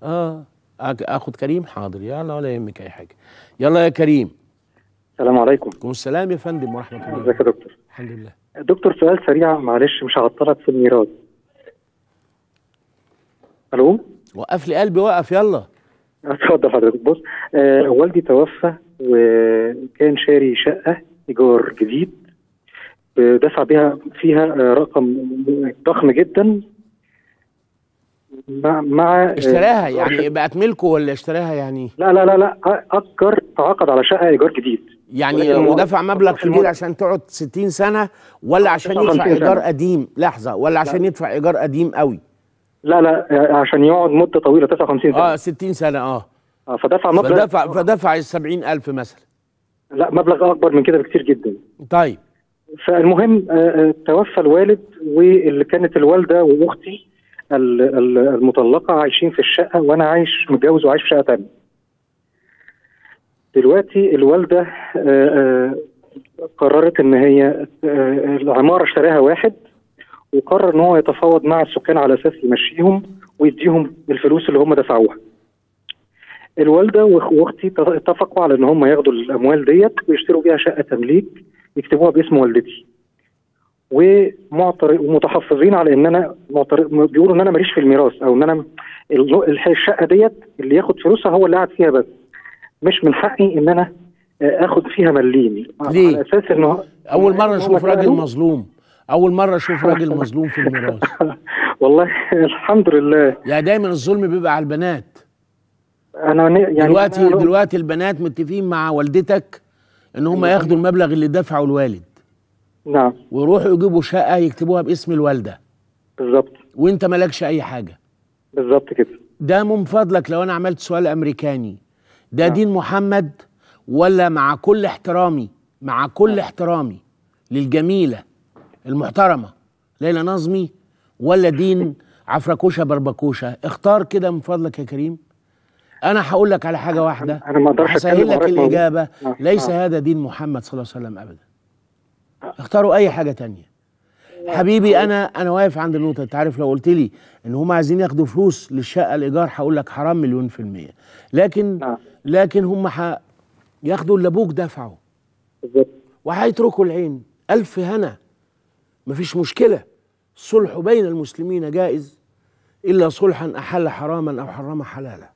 اه أك- اخد كريم حاضر يلا ولا يهمك اي حاجه يلا يا كريم السلام عليكم عليكم السلام يا فندم ورحمه الله ازيك يا دكتور الحمد لله دكتور سؤال سريع معلش مش هعطلك في الميراث الو وقف لي قلبي وقف يلا اتفضل حضرتك بص آه والدي توفى وكان شاري شقه ايجار جديد آه، دفع بها فيها آه، رقم ضخم جدا مع مع آه، اشتراها يعني بقت ملكه ولا اشتراها يعني لا لا لا لا اجر تعاقد على شقه ايجار جديد يعني ولكن هو هو- دفع مبلغ في كبير المد- عشان تقعد 60 سنه ولا عشان 59 يدفع ايجار سنة. قديم لحظه ولا عشان يدفع ايجار قديم قوي لا لا آه، عشان يقعد مده طويله 59 سنه اه 60 سنه اه آه، فدفع مبلغ فدفع فدفع ال 70000 مثلا لا مبلغ اكبر من كده بكتير جدا طيب فالمهم آه، آه، توفى الوالد واللي كانت الوالده واختي ال- ال- المطلقه عايشين في الشقه وانا عايش متجوز وعايش في شقه تانية. دلوقتي الوالده آه، آه، قررت ان هي آه، العماره اشتراها واحد وقرر ان هو يتفاوض مع السكان على اساس يمشيهم ويديهم الفلوس اللي هم دفعوها. الوالده وأخ- واختي اتفقوا على ان هم ياخدوا الاموال ديت ويشتروا بيها شقه تمليك يكتبوها باسم والدتي. ومعتر- ومتحفظين على ان انا معتر... بيقولوا ان انا ماليش في الميراث او ان انا ال- الح- الشقه ديت اللي ياخد فلوسها هو اللي قاعد فيها بس مش من حقي ان انا آه، اخد فيها مليم ليه؟ على اساس انه اول مره هم اشوف راجل سألوا- مظلوم اول مره اشوف راجل مظلوم في الميراث والله الحمد لله يعني دايما الظلم بيبقى على البنات انا ن- يعني دلوقتي أنا- دلوقتي البنات متفقين مع والدتك ان هم ياخدوا المبلغ اللي دفعه الوالد نعم ويروحوا يجيبوا شقه يكتبوها باسم الوالده بالظبط وانت مالكش اي حاجه بالظبط كده ده من فضلك لو انا عملت سؤال امريكاني ده نعم. دين محمد ولا مع كل احترامي مع كل احترامي للجميله المحترمه ليلى نظمي ولا دين عفركوشه بربكوشه اختار كده من فضلك يا كريم انا هقول لك على حاجه واحده أنا ما أقدرش هسهل أتكلم لك وراك موضوع. الاجابه نعم. ليس نعم. هذا دين محمد صلى الله عليه وسلم ابدا اختاروا اي حاجه تانية حبيبي انا انا واقف عند النقطه انت عارف لو قلت لي ان هم عايزين ياخدوا فلوس للشقه الايجار هقول لك حرام مليون في الميه لكن نعم. لكن هم ح... ياخدوا اللي ابوك دفعه بالظبط وهيتركوا العين الف هنا مفيش مشكله الصلح بين المسلمين جائز الا صلحا احل حراما او حرم حلالا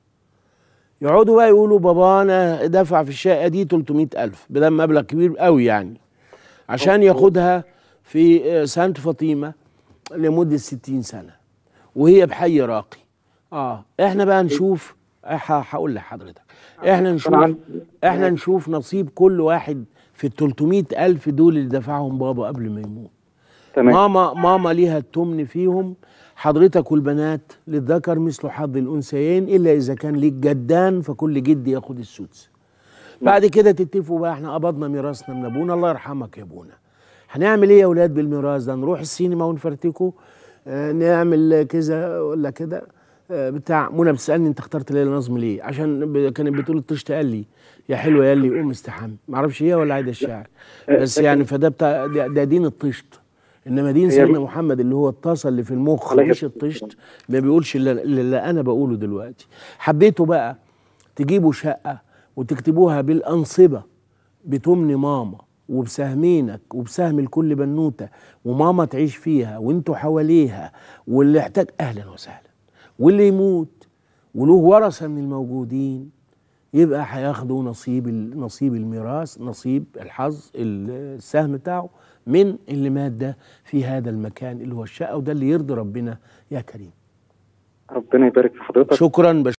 يقعدوا بقى يقولوا بابانا دفع في الشقه دي 300 الف بدل مبلغ كبير قوي يعني عشان ياخدها في آه، سانت فاطمه لمده 60 سنه وهي بحي راقي اه احنا بقى نشوف ه- هقول لحضرتك احنا نشوف طبعاً. احنا نشوف نصيب كل واحد في ال 300 الف دول اللي دفعهم بابا قبل ما يموت تمام ماما ماما ليها التمن فيهم حضرتك والبنات للذكر مثل حظ الانثيين الا اذا كان ليك جدان فكل جد ياخد السدس بعد كده تتفقوا بقى احنا قبضنا ميراثنا من ابونا الله يرحمك يا ابونا هنعمل ايه يا اولاد بالميراث ده نروح السينما ونفرتكه آه نعمل كذا ولا كده آه بتاع منى بتسالني انت اخترت ليلى نظم ليه عشان ب- كانت بتقول الطشت قال لي يا حلوه يا اللي قوم استحمى معرفش هي ولا عايده الشعر بس يعني فده بتاع ده, ده دين الطشت انما دين هي- سيدنا محمد اللي هو الطاسه اللي في المخ عليه مش الصلاة الطشت ما بيقولش الا إلا اللي انا بقوله دلوقتي حبيتوا بقى تجيبوا شقه وتكتبوها بالانصبه بتمن ماما وبسهمينك وبسهم لكل بنوته وماما تعيش فيها وانتوا حواليها واللي احتاج اهلا وسهلا واللي يموت وله ورثه من الموجودين يبقى هياخدوا نصيب ال- نصيب الميراث نصيب الحظ السهم بتاعه من اللي مات ده في هذا المكان اللي هو الشقه وده اللي يرضي ربنا يا كريم ربنا يبارك في حضرتك شكرا